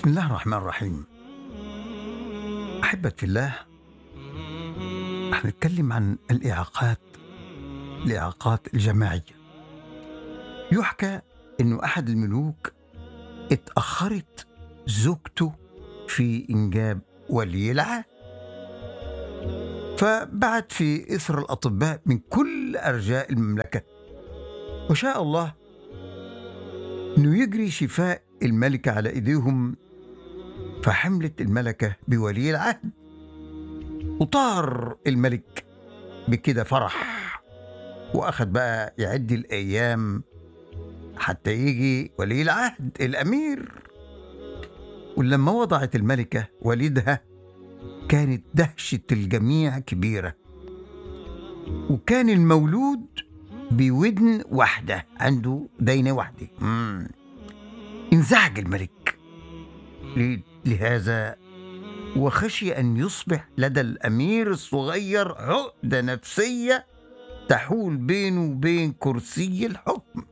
بسم الله الرحمن الرحيم أحبة في الله هنتكلم عن الإعاقات الإعاقات الجماعية يحكى إنه أحد الملوك اتأخرت زوجته في إنجاب ولي العهد فبعت في إثر الأطباء من كل أرجاء المملكة وشاء الله إنه يجري شفاء الملكة على إيديهم فحملت الملكة بولي العهد وطار الملك بكده فرح وأخد بقى يعد الأيام حتى يجي ولي العهد الأمير ولما وضعت الملكة والدها كانت دهشة الجميع كبيرة وكان المولود بودن واحدة عنده دينة واحدة مم. انزعج الملك ل- لهذا وخشي أن يصبح لدى الأمير الصغير عقدة نفسية تحول بينه وبين كرسي الحكم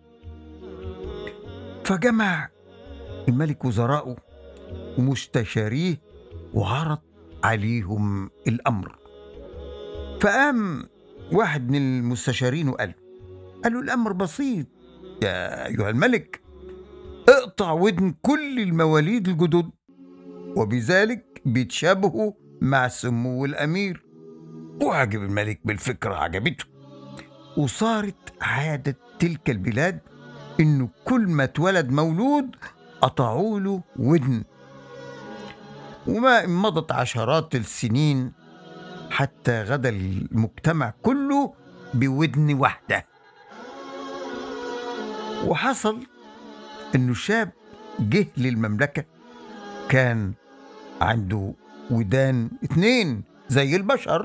فجمع الملك وزراءه ومستشاريه وعرض عليهم الأمر فقام واحد من المستشارين وقال قال له الأمر بسيط يا أيها الملك اقطع ودن كل المواليد الجدد وبذلك بيتشابهوا مع سمو الأمير وعجب الملك بالفكرة عجبته وصارت عادة تلك البلاد إنه كل ما اتولد مولود قطعوا له ودن وما إن مضت عشرات السنين حتى غدا المجتمع كله بودن واحدة وحصل إنه شاب جه للمملكة كان عنده ودان اتنين زي البشر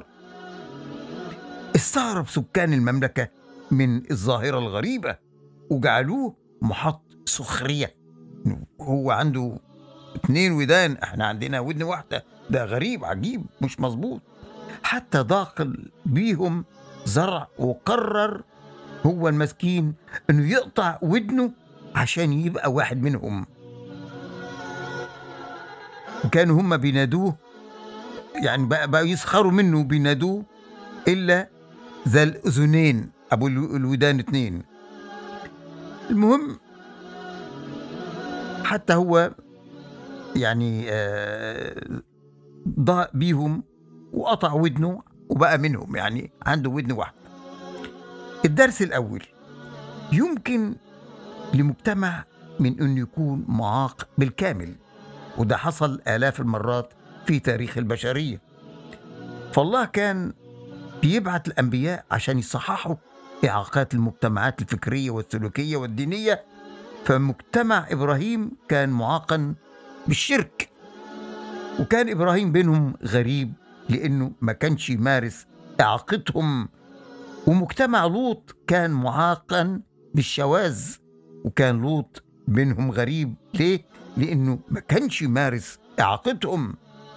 استغرب سكان المملكة من الظاهرة الغريبة وجعلوه محط سخرية هو عنده اتنين ودان احنا عندنا ودن واحدة ده غريب عجيب مش مظبوط حتى ضاق بيهم زرع وقرر هو المسكين انه يقطع ودنه عشان يبقى واحد منهم وكانوا هم بينادوه يعني بقى, بقى يسخروا منه بينادوه الا ذا الاذنين ابو الو- الودان اتنين المهم حتى هو يعني آه، ضاق بيهم وقطع ودنه وبقى منهم يعني عنده ودن واحدة الدرس الأول يمكن لمجتمع من أن يكون معاق بالكامل وده حصل آلاف المرات في تاريخ البشرية فالله كان بيبعت الأنبياء عشان يصححوا إعاقات المجتمعات الفكرية والسلوكية والدينية فمجتمع إبراهيم كان معاقا بالشرك وكان إبراهيم بينهم غريب لأنه ما كانش يمارس إعاقتهم ومجتمع لوط كان معاقا بالشواذ وكان لوط بينهم غريب ليه؟ لأنه ما كانش يمارس إعاقتهم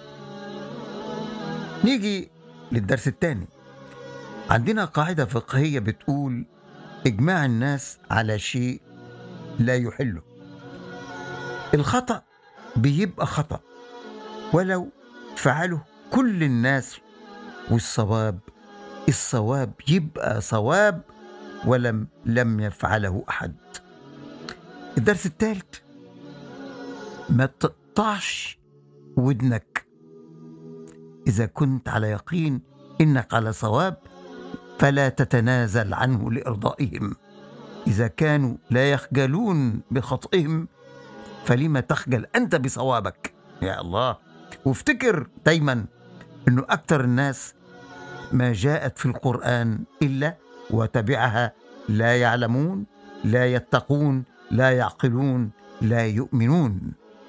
نيجي للدرس الثاني عندنا قاعدة فقهية بتقول إجماع الناس على شيء لا يحله الخطأ بيبقى خطأ ولو فعله كل الناس والصواب الصواب يبقى صواب ولم لم يفعله أحد الدرس الثالث ما تقطعش ودنك إذا كنت على يقين إنك على صواب فلا تتنازل عنه لإرضائهم إذا كانوا لا يخجلون بخطئهم فلما تخجل أنت بصوابك يا الله وافتكر دايما أنه أكثر الناس ما جاءت في القرآن إلا وتبعها لا يعلمون لا يتقون لا يعقلون لا يؤمنون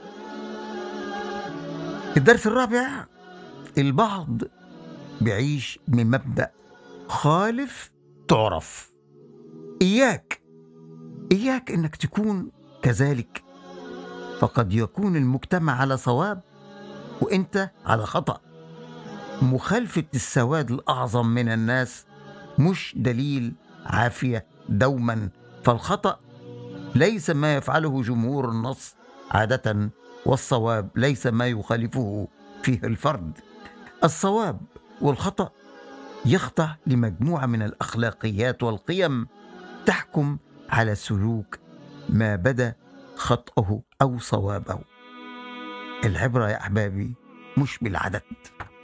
الدرس الرابع البعض بيعيش من مبدأ خالف تعرف إياك إياك إنك تكون كذلك فقد يكون المجتمع على صواب وانت على خطأ مخالفة السواد الأعظم من الناس مش دليل عافية دوما فالخطأ ليس ما يفعله جمهور النص عادة والصواب ليس ما يخالفه فيه الفرد الصواب والخطأ يخضع لمجموعة من الأخلاقيات والقيم تحكم على سلوك ما بدا خطأه أو صوابه العبرة يا أحبابي مش بالعدد